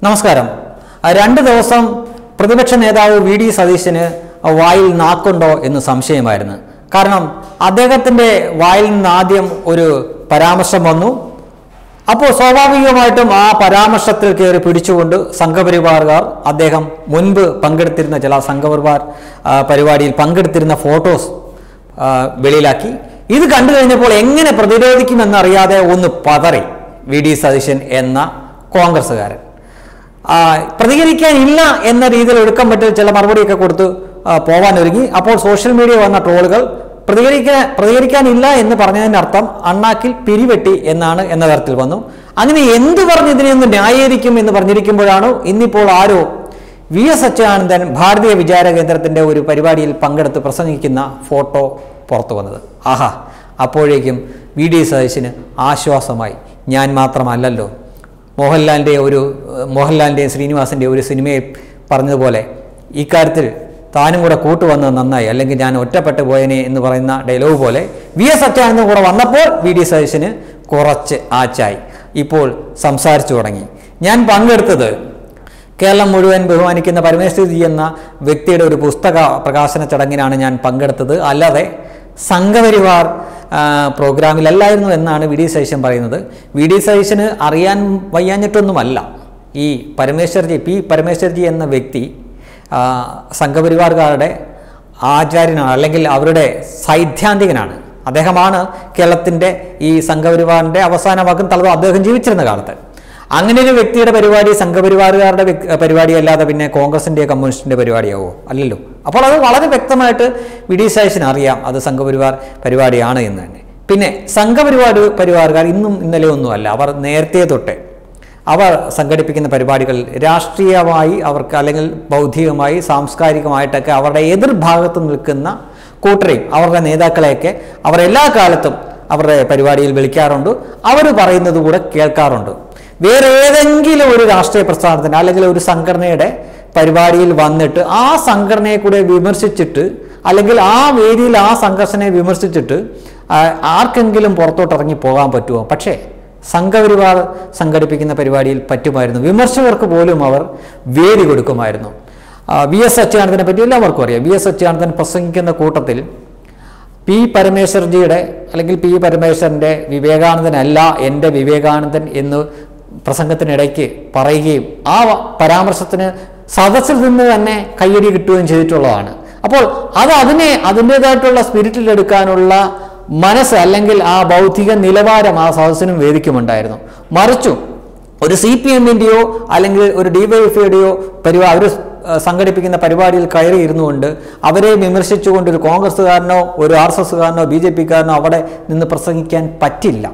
നമസ്കാരം ആ, രണ്ട് ദിവസം പ്രതിപക്ഷ നേതാവ് വി ഡി സതീശന് വായിൽ നാക്കുണ്ടോ എന്ന് സംശയമായിരുന്നു കാരണം അദ്ദേഹത്തിൻ്റെ വായിൽ നിന്ന് ആദ്യം ഒരു പരാമർശം വന്നു അപ്പോൾ സ്വാഭാവികമായിട്ടും ആ പരാമർശത്തിൽ കയറി പിടിച്ചുകൊണ്ട് സംഘപരിവാറുകാർ അദ്ദേഹം മുൻപ് പങ്കെടുത്തിരുന്ന ചില സംഘപരിവാർ ആ, പരിപാടിയിൽ പങ്കെടുത്തിരുന്ന ഫോട്ടോസ് ആ, വെളിയിലാക്കി ഇത് കണ്ടു കഴിഞ്ഞപ്പോൾ എങ്ങനെ പ്രതിരോധിക്കുമെന്നറിയാതെ ഒന്ന് പതറി വി ഡി സതീശൻ എന്ന കോൺഗ്രസ്സുകാരൻ ആ, പ്രതികരിക്കാനില്ല എന്ന രീതിയിൽ ഒഴുക്കം പറ്റിയ ചില മറുപടിയൊക്കെ കൊടുത്ത് ആ, പോവാൻ ഒരുങ്ങി അപ്പോൾ സോഷ്യൽ മീഡിയ വന്ന ട്രോളുകൾ പ്രതികരിക്കാൻ പ്രതികരിക്കാനില്ല എന്ന് പറഞ്ഞതിൻ്റെ അർത്ഥം അണ്ണാക്കിൽ പിരിവെട്ടി എന്നാണ് എന്ന തരത്തിൽ വന്നു അങ്ങനെ എന്ത് പറഞ്ഞ് ഇതിനെ ഒന്ന് ന്യായീകരിക്കും എന്ന് പറഞ്ഞിരിക്കുമ്പോഴാണ് ഇന്നിപ്പോൾ ആരോ വി എസ് അച്യുതാനന്ദൻ ഭാരതീയ വിചാര കേന്ദ്രത്തിന്റെ ഒരു പരിപാടിയിൽ പങ്കെടുത്ത് പ്രസംഗിക്കുന്ന ഫോട്ടോ പുറത്തു വന്നത് ആഹാ അപ്പോഴേക്കും വി ഡി സതീശന് ആശ്വാസമായി ഞാൻ മാത്രമല്ലല്ലോ മോഹൻലാലിൻ്റെ ഒരു ഏഹ്, മോഹൻലാലിൻ്റെയും ശ്രീനിവാസിൻ്റെ ഒരു സിനിമയിൽ പറഞ്ഞതുപോലെ ഇക്കാര്യത്തിൽ താനും കൂടെ കൂട്ടുവന്നത് നന്നായി അല്ലെങ്കിൽ ഞാൻ ഒറ്റപ്പെട്ടു പോയനെ എന്ന് പറയുന്ന ഡയലോഗ് പോലെ വി എസ് അച്യുതാനന്ദൻ കൂടെ വന്നപ്പോൾ വി ഡി സതീശന് കുറച്ച് ആച്ചായി ഇപ്പോൾ സംസാരിച്ചു തുടങ്ങി ഞാൻ പങ്കെടുത്തത് കേരളം മുഴുവൻ ബഹുമാനിക്കുന്ന പരമേശ്വരി എന്ന വ്യക്തിയുടെ ഒരു പുസ്തക പ്രകാശന ചടങ്ങിനാണ് ഞാൻ പങ്കെടുത്തത് അല്ലാതെ സംഘപരിവാർ ആ, പ്രോഗ്രാമിലല്ലായിരുന്നു എന്നാണ് വി ഡി സതീശൻ പറയുന്നത് വി ഡി സതീശന് അറിയാൻ വയ്യാഞ്ഞിട്ടൊന്നുമല്ല ഈ പരമേശ്വർജി പി പരമേശ്വർജി എന്ന വ്യക്തി ആ, സംഘപരിവാറുകാരുടെ ആചാര്യനാണ് അല്ലെങ്കിൽ അവരുടെ സൈദ്ധാന്തികനാണ് അദ്ദേഹമാണ് കേരളത്തിൻ്റെ ഈ സംഘപരിവാറിൻ്റെ അവസാന ഭാഗം തളർന്നു അദ്ദേഹം ജീവിച്ചിരുന്ന കാലത്ത് അങ്ങനെ ഒരു വ്യക്തിയുടെ പരിപാടി സംഘപരിവാറുകാരുടെ വ്യക്- പരിപാടി അല്ലാതെ പിന്നെ കോൺഗ്രസിൻ്റെ കമ്മ്യൂണിസ്റ്റിൻ്റെ പരിപാടിയാവോ അല്ലല്ലോ അപ്പോൾ അത് വളരെ വ്യക്തമായിട്ട് വി ഡി സതീശന് അറിയാം അത് സംഘപരിവാർ പരിപാടിയാണ് എന്ന് തന്നെ പിന്നെ സംഘപരിവാർ പരിവാറുകാർ ഇന്നും ഇന്നലെ ഒന്നുമല്ല അവർ നേരത്തെ തൊട്ടേ അവർ സംഘടിപ്പിക്കുന്ന പരിപാടികൾ രാഷ്ട്രീയമായി അവർക്ക് അല്ലെങ്കിൽ ബൗദ്ധികമായി സാംസ്കാരികമായിട്ടൊക്കെ അവരുടെ എതിർഭാഗത്ത് നിൽക്കുന്ന കൂട്ടരെയും അവരുടെ നേതാക്കളെയൊക്കെ അവർ എല്ലാ കാലത്തും അവരുടെ പരിപാടിയിൽ വിളിക്കാറുണ്ട് അവർ പറയുന്നത് കൂടെ കേൾക്കാറുണ്ട് വേറെ ഏതെങ്കിലും ഒരു രാഷ്ട്രീയ പ്രസ്ഥാനത്തിന് അല്ലെങ്കിൽ ഒരു സംഘടനയുടെ പരിപാടിയിൽ വന്നിട്ട് ആ സംഘടനയെ കൂടെ വിമർശിച്ചിട്ട് അല്ലെങ്കിൽ ആ വേദിയിൽ ആ സംഘർഷനെ വിമർശിച്ചിട്ട് ആ, ആർക്കെങ്കിലും പുറത്തോട്ട് ഇറങ്ങി പോകാൻ പറ്റുമോ പക്ഷേ സംഘപരിവാർ സംഘടിപ്പിക്കുന്ന പരിപാടിയിൽ പറ്റുമായിരുന്നു വിമർശകർക്ക് പോലും അവർ വേദി കൊടുക്കുമായിരുന്നു ആ, വി എസ് അച്യുതാനന്ദനെ പറ്റി എല്ലാവർക്കും അറിയാം വി എസ് അച്യുതാനന്ദൻ പ്രസംഗിക്കുന്ന കൂട്ടത്തിൽ പി പരമേശ്വർജിയുടെ അല്ലെങ്കിൽ പി പരമേശ്വരൻ്റെ വിവേകാനന്ദനല്ല എൻ്റെ വിവേകാനന്ദൻ എന്ന് പ്രസംഗത്തിനിടയ്ക്ക് പറയുകയും ആ വ- പരാമർശത്തിന് സദസ്സിൽ നിന്ന് തന്നെ കയ്യടി കിട്ടുകയും ചെയ്തിട്ടുള്ളതാണ് അപ്പോൾ അത് അതിനെ അതിൻ്റെതായിട്ടുള്ള സ്പിരിറ്റിൽ എടുക്കാനുള്ള മനസ്സ് അല്ലെങ്കിൽ ആ ബൗദ്ധിക നിലവാരം ആ സദസ്സിനും വേദിക്കുമുണ്ടായിരുന്നു മറിച്ചും ഒരു സി പി എമ്മിൻ്റെയോ അല്ലെങ്കിൽ ഒരു ഡിവൈഎഫ്ഐയുടെയോ പരിപാടി അവർ സംഘടിപ്പിക്കുന്ന പരിപാടിയിൽ കയറി ഇരുന്നുകൊണ്ട് അവരെ വിമർശിച്ചുകൊണ്ട് ഒരു കോൺഗ്രസ്സുകാരനോ ഒരു ആർ എസ് എസ്സുകാരനോ ബി ജെ പിക്കാരനോ അവിടെ നിന്ന് പ്രസംഗിക്കാൻ പറ്റില്ല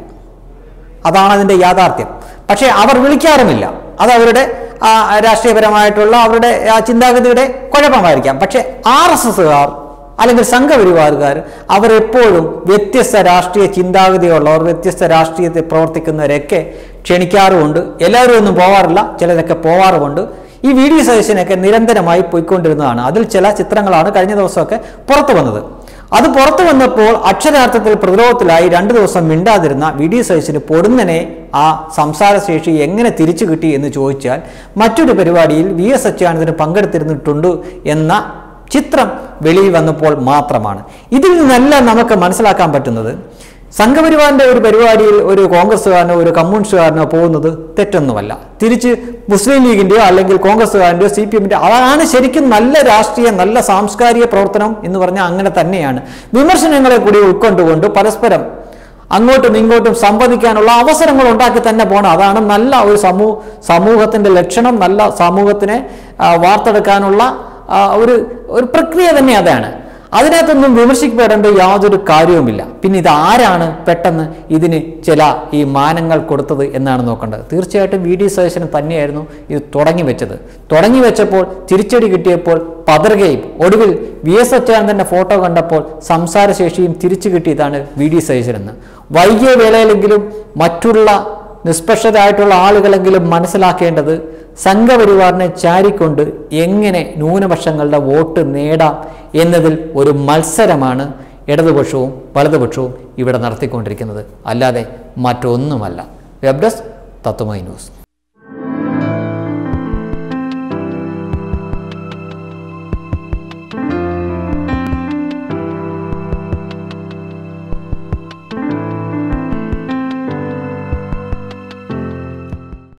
അതാണ് അതിൻ്റെ യാഥാർത്ഥ്യം പക്ഷേ അവർ വിളിക്കാറുമില്ല അത് അവരുടെ ആ, രാഷ്ട്രീയപരമായിട്ടുള്ള അവരുടെ ആ ചിന്താഗതിയുടെ കുഴപ്പമായിരിക്കാം പക്ഷേ ആർ എസ് എസ്സുകാർ അല്ലെങ്കിൽ സംഘപരിവാറുകാർ അവരെപ്പോഴും വ്യത്യസ്ത രാഷ്ട്രീയ ചിന്താഗതിയുള്ളവർ വ്യത്യസ്ത രാഷ്ട്രീയത്തിൽ പ്രവർത്തിക്കുന്നവരൊക്കെ ക്ഷണിക്കാറുമുണ്ട് എല്ലാവരും ഒന്നും പോവാറില്ല ചിലരൊക്കെ പോവാറുമുണ്ട് ഈ വി ഡി സതീശനൊക്കെ നിരന്തരമായി പോയിക്കൊണ്ടിരുന്നതാണ് അതിൽ ചില ചിത്രങ്ങളാണ് കഴിഞ്ഞ ദിവസമൊക്കെ പുറത്തു വന്നത് അത് പുറത്തു വന്നപ്പോൾ അക്ഷരാർത്ഥത്തിൽ പ്രതിരോധത്തിലായി രണ്ടു ദിവസം മിണ്ടാതിരുന്ന വി ഡി സതീശന് പൊടുന്നനെ ആ സംസാരശേഷി എങ്ങനെ തിരിച്ചു കിട്ടി എന്ന് ചോദിച്ചാൽ മറ്റൊരു പരിപാടിയിൽ വി എസ് അച്യുതാനന്ദന് പങ്കെടുത്തിരുന്നിട്ടുണ്ട് എന്ന ചിത്രം വെളിയിൽ വന്നപ്പോൾ മാത്രമാണ് ഇതിൽ നിന്നെല്ലാം നമുക്ക് മനസ്സിലാക്കാൻ പറ്റുന്നത് സംഘപരിവാറിന്റെ ഒരു പരിപാടിയിൽ ഒരു കോൺഗ്രസ്സുകാരനോ ഒരു കമ്മ്യൂണിസ്റ്റുകാരനോ പോകുന്നത് തെറ്റൊന്നുമല്ല തിരിച്ച് മുസ്ലിം ലീഗിന്റെയോ അല്ലെങ്കിൽ കോൺഗ്രസ്സുകാരൻ്റെയോ സി പി എമ്മിന്റെ അതാണ് ശരിക്കും നല്ല രാഷ്ട്രീയ നല്ല സാംസ്കാരിക പ്രവർത്തനം എന്ന് പറഞ്ഞാൽ അങ്ങനെ തന്നെയാണ് വിമർശനങ്ങളെ കൂടി ഉൾക്കൊണ്ടുകൊണ്ട് പരസ്പരം അങ്ങോട്ടും ഇങ്ങോട്ടും സംവദിക്കാനുള്ള അവസരങ്ങൾ ഉണ്ടാക്കി തന്നെ പോകണം അതാണ് നല്ല ഒരു സമൂഹ സമൂഹത്തിന്റെ ലക്ഷണം നല്ല സമൂഹത്തിനെ ആ, വാർത്തെടുക്കാനുള്ള ആ, ഒരു ഒരു പ്രക്രിയ തന്നെ അതാണ് അതിനകത്തൊന്നും വിമർശിക്കപ്പെടേണ്ട യാതൊരു കാര്യവുമില്ല പിന്നെ ഇത് ആരാണ് പെട്ടെന്ന് ഇതിന് ചില ഈ മാനങ്ങൾ കൊടുത്തത് എന്നാണ് നോക്കേണ്ടത് തീർച്ചയായിട്ടും വി ഡി സതീശന് തന്നെയായിരുന്നു ഇത് തുടങ്ങി വെച്ചത് തുടങ്ങി വെച്ചപ്പോൾ തിരിച്ചടി കിട്ടിയപ്പോൾ പതറുകയും ഒടുവിൽ വി എസ് അച്യുതാനന്ദന്റെ ഫോട്ടോ കണ്ടപ്പോൾ സംസാരശേഷിയും തിരിച്ചു കിട്ടിയതാണ് വി ഡി സതീശനെന്ന് വൈകിയ വേളയിലെങ്കിലും മറ്റുള്ള നിഷ്പക്ഷരായിട്ടുള്ള ആളുകളെങ്കിലും മനസ്സിലാക്കേണ്ടത് സംഘപരിവാറിനെ ചാരിക്കൊണ്ട് എങ്ങനെ ന്യൂനപക്ഷങ്ങളുടെ വോട്ട് നേടാം എന്നതിൽ ഒരു മത്സരമാണ് ഇടതുപക്ഷവും വലതുപക്ഷവും ഇവിടെ നടത്തിക്കൊണ്ടിരിക്കുന്നത് അല്ലാതെ മറ്റൊന്നുമല്ല വെബ് ഡെസ്ക് തത്വമൈ ന്യൂസ്